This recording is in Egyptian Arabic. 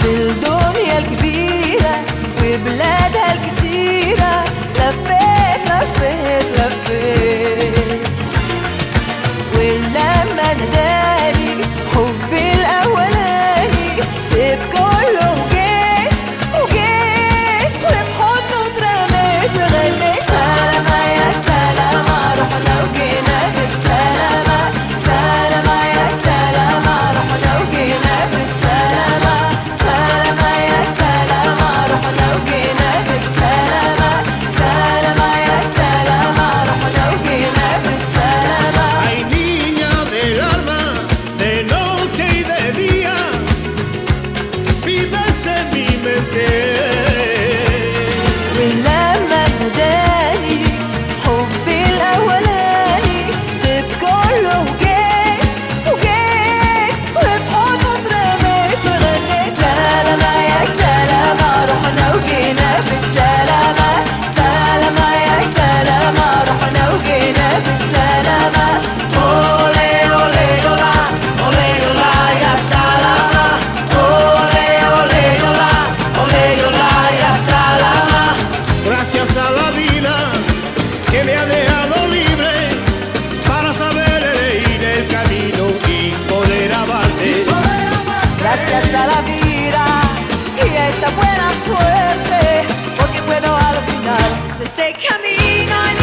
في الدنيا الكبيرة وبلادها الكتيرة لفيت لفيت لفيت ولما ندالي حبي الأولاني سيب كله وجيت وجيت وفي حضنه اترميت وغنيت سلامة يا سلامة رحنا وجينا بالسلامة سلامة يا سلامة رحنا وجينا بالسلامة سلامة يا سلامة رحنا وجينا بالسلامة سلامة يا سلامة رحنا وجينا بالسلامة Ay niña del alma, de noche y de día, vives en mi mente. ولما نداني حبي الأولاني سبت كله وجيت وجيت وفي حضنه اترميت وغنيت سلامة يا سلامة رحنا وجينا بالسلامة سلامة يا سلامة رحنا وجينا بالسلامة أولي أولي أولا أولي أولا يا سلامة أولي أولي أولا أولي أولا يا سلامة Gracias a la vida que me ha dejado libre para saber elegir el camino y poder amarte. Gracias a la vida y a esta buena suerte, porque puedo al final de este camino.